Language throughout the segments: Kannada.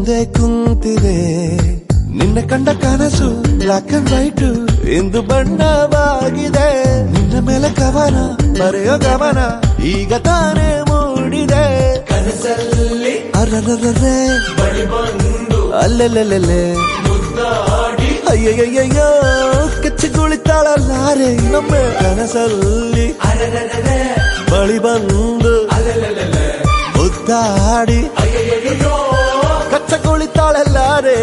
ಮುಂದೆ ಕುಂತಿದೆ ನಿನ್ನ ಕಂಡ ಕನಸು ಬ್ಲಾಕ್ ಅಂಡ್ ವೈಟ್ ಇಂದು ಬಣ್ಣವಾಗಿದೆ ನಿನ್ನ ಮೇಲೆ ಕವನ ಬರೆಯೋ ಗಮನ ಈಗ ತಾನೇ ಮೂಡಿದೆ ಕನಸಲ್ಲಿ ಅರರರರೆ ಬಳಿ ಬಂದು ಅಲ್ಲೆಲ್ಲೆಲ್ಲೆ ಮುದ್ದಾಡಿ ಅಯ್ಯಯ್ಯಯ್ಯೋ ಕೆಚ್ಚಗುಳಿತಾಳಲ್ಲಾರೆ ಇನ್ನೊಮ್ಮೆ ಕನಸಲ್ಲಿ ಅರೆರೆರೆ ಬಳಿ ಬಂದು ಅಲೆಲೆಲೆಲೆ ಮುದ್ದಾಡಿ ಅಯ್ಯಯ್ಯಯ್ಯೋ ಕಚ್ಚಗುಳಿತಾಳಲ್ಲಾರೆ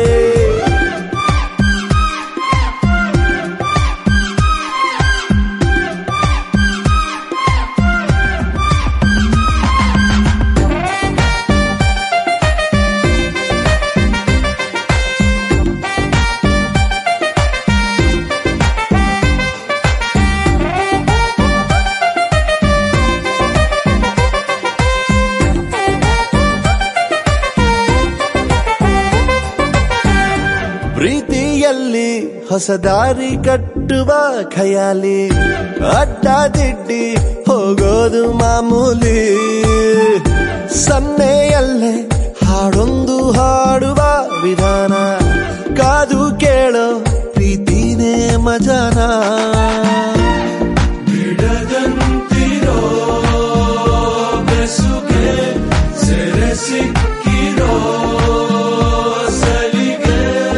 ಪ್ರೀತಿಯಲ್ಲಿ ಹೊಸ ದಾರಿ ಕಟ್ಟುವ ಖಯಾಲಿ ಅಡ್ಡ ದಿಡ್ಡಿ ಹೋಗೋದು ಮಾಮೂಲಿ ಸನ್ನೆಯಲ್ಲೇ ಹಾಡೊಂದು ಹಾಡುವ ವಿಧಾನ ಕಾದು ಕೇಳೋ ಪ್ರೀತಿನೇ ಮಜಾನ ಬಿಡದಂತಿರೋ ಬೆಸುಗೆ ಸೆರೆ ಸಿಕ್ಕಿರೋ ಸಲಿಗೆ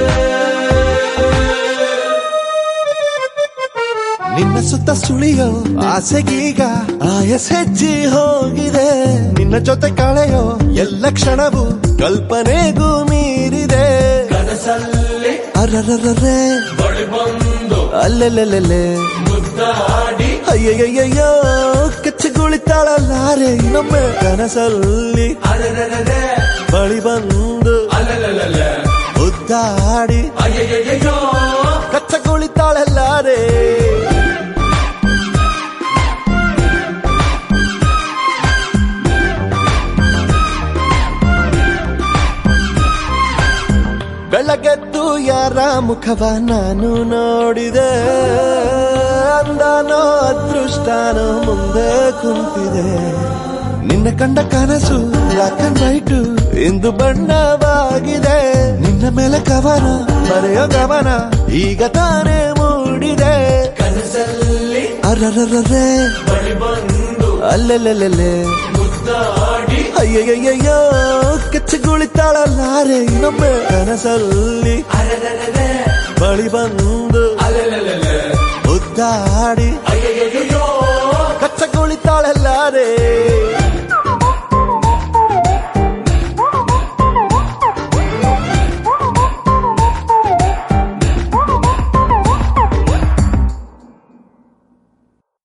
ನಿನ್ನ ಸುತ್ತ ಸುಳಿಯೋ ಆಸೆಗೀಗ ಆಯಸ್ ಹೆಜ್ಜೆ ಹೋಗಿದೆ ನಿನ್ನ ಜೊತೆ ಕಳೆಯೋ ಎಲ್ಲ ಕ್ಷಣವು ಕಲ್ಪನೆಗೂ ಮೀರಿದೆ ಕನಸಲ್ಲಿ ಅರರರರೆ ಬಳಿ ಬಂದು ಅಲ್ಲೆಲ್ಲೆಲ್ಲೆ ಮುದ್ದಾಡಿ ಅಯ್ಯಯ್ಯಯ್ಯೋ ಕೆಚ್ಚಗುಳಿತಾಳಲ್ಲಾರೆ ಇನ್ನೊಮ್ಮೆ ಕನಸಲ್ಲಿ ಅರೆರೆರೆ ಬಳಿ ಬಂದು ಅಲೆಲೆಲೆಲೆ ಉದ್ದಾಡಿ ಅಯ್ಯಯ್ಯಯ್ಯೋ ಕಚ್ಚಗುಳಿತಾಳಲ್ಲಾರೆ ಬೆಳಗೆದ್ದು ಯಾರ ಮುಖವ ನಾನು ನೋಡಿದೆ ಅಂದಾನೋ ಅದೃಷ್ಟನೋ ಮುಂದೆ ಕುಂತಿದೆ ನಿನ್ನ ಕಂಡ ಕನಸು ಬ್ಲಾಕ್ ಅಂಡ್ ವೈಟ್ ಇಂದು ಬಣ್ಣವಾಗಿದೆ ನಿನ್ನ ಮೇಲೆ ಕವನ ಬರೆಯೋ ಗಮನ ಈಗ ತಾನೇ ಮೂಡಿದೆ ಕನಸಲ್ಲಿ ಅರರರರೆ ಬಳಿ ಬಂದು ಅಲ್ಲೆಲ್ಲೆಲ್ಲೆ ಮುದ್ದಾಡಿ ಅಯ್ಯಯ್ಯಯ್ಯೋ ಕೆಚ್ಚಗುಳಿತಾಳಲ್ಲಾರೆ ಇನ್ನೊಮ್ಮೆ ಕನಸಲ್ಲಿ ಅರೆರೆರೆ ಬಳಿ ಬಂದು ಅಲೆಲೆಲೆಲೆ ಮುದ್ದಾಡಿ